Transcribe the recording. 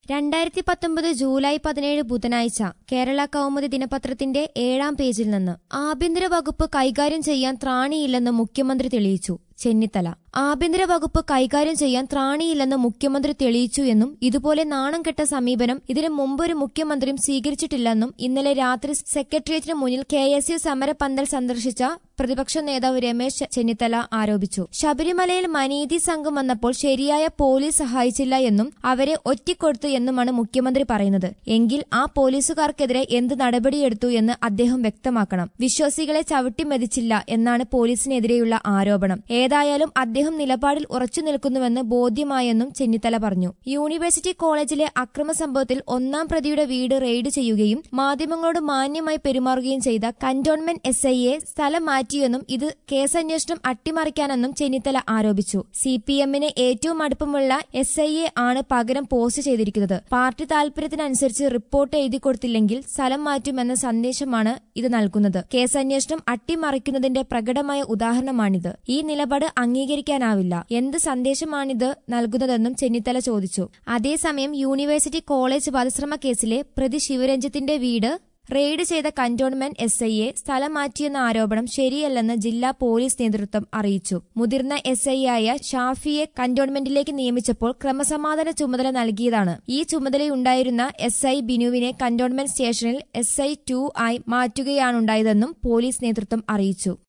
രണ്ടായിരത്തി പത്തൊമ്പത് ജൂലൈ പതിനേഴ് ബുധനാഴ്ച കേരള കൗമുദി ദിനപത്രത്തിന്റെ ഏഴാം പേജിൽ നിന്ന് ആഭ്യന്തര വകുപ്പ് കൈകാര്യം ചെയ്യാൻ ത്രാണിയില്ലെന്ന് മുഖ്യമന്ത്രി തെളിയിച്ചു ചെന്നിത്തല ആഭ്യന്തര വകുപ്പ് കൈകാര്യം ചെയ്യാൻ ത്രാണിയില്ലെന്ന് മുഖ്യമന്ത്രി തെളിയിച്ചു എന്നും ഇതുപോലെ നാണം കെട്ട സമീപനം ഇതിനു മുമ്പ് ഒരു മുഖ്യമന്ത്രിയും സ്വീകരിച്ചിട്ടില്ലെന്നും ഇന്നലെ രാത്രി സെക്രട്ടേറിയറ്റിന് മുന്നിൽ കെ എസ് യു സമരപന്തൽ സന്ദർശിച്ച പ്രതിപക്ഷ നേതാവ് രമേശ് ചെന്നിത്തല ആരോപിച്ചു ശബരിമലയിൽ മനീതി സംഘം വന്നപ്പോൾ ശരിയായ പോലീസ് സഹായിച്ചില്ല എന്നും അവരെ ഒറ്റിക്കൊടുത്തു എന്നുമാണ് മുഖ്യമന്ത്രി പറയുന്നത് എങ്കിൽ ആ പോലീസുകാർക്കെതിരെ എന്ത് നടപടിയെടുത്തു എന്ന് അദ്ദേഹം വ്യക്തമാക്കണം വിശ്വാസികളെ ചവിട്ടിമെതിച്ചില്ല എന്നാണ് പോലീസിനെതിരെയുള്ള ആരോപണം ഏതായാലും അദ്ദേഹം നിലപാടിൽ ഉറച്ചു നിൽക്കുന്നുവെന്ന് ബോധ്യമായെന്നും ചെന്നിത്തല പറഞ്ഞു യൂണിവേഴ്സിറ്റി കോളേജിലെ അക്രമ സംഭവത്തിൽ ഒന്നാം പ്രതിയുടെ വീട് റെയ്ഡ് ചെയ്യുകയും മാധ്യമങ്ങളോട് മാന്യമായി പെരുമാറുകയും ചെയ്ത കന്റോൺമെന്റ് എസ് ഐയെ സ്ഥലം മാറ്റിയെന്നും ഇത് കേസന്വേഷണം അട്ടിമറിക്കാനെന്നും ചെന്നിത്തല ആരോപിച്ചു സി പി എമ്മിന് ഏറ്റവും അടുപ്പമുള്ള എസ് ഐയെ ആണ് പകരം പോസ്റ്റ് ചെയ്തിരിക്കുന്നത് പാർട്ടി താൽപര്യത്തിനനുസരിച്ച് റിപ്പോർട്ട് എഴുതി കൊടുത്തില്ലെങ്കിൽ സ്ഥലം മാറ്റുമെന്ന സന്ദേശമാണ് ഇത് നൽകുന്നത് കേസന്വേഷണം അട്ടിമറിക്കുന്നതിന്റെ പ്രകടമായ ഉദാഹരണമാണിത് ഈ നിലപാട് അംഗീകരിക്കാനാവില്ല എന്ത് സന്ദേശമാണിത് നൽകുന്നതെന്നും ചെന്നിത്തല ചോദിച്ചു അതേസമയം യൂണിവേഴ്സിറ്റി കോളേജ് വധശ്രമ കേസിലെ പ്രതി ശിവരഞ്ജിത്തിന്റെ വീട് റെയ്ഡ് ചെയ്ത കന്റോൺമെന്റ് എസ് ഐയെ സ്ഥലം മാറ്റിയെന്ന ആരോപണം ശരിയല്ലെന്ന് ജില്ലാ പോലീസ് നേതൃത്വം അറിയിച്ചു മുതിർന്ന എസ് ഐ ആയ ഷാഫിയെ കന്റോൺമെന്റിലേക്ക് നിയമിച്ചപ്പോൾ ക്രമസമാധാന ചുമതല നൽകിയതാണ് ഈ ചുമതലയുണ്ടായിരുന്ന എസ് ഐ ബിനുവിനെ കന്റോൺമെന്റ് സ്റ്റേഷനിൽ എസ് ഐ ടു ആയി മാറ്റുകയാണുണ്ടായതെന്നും പോലീസ് നേതൃത്വം അറിയിച്ചു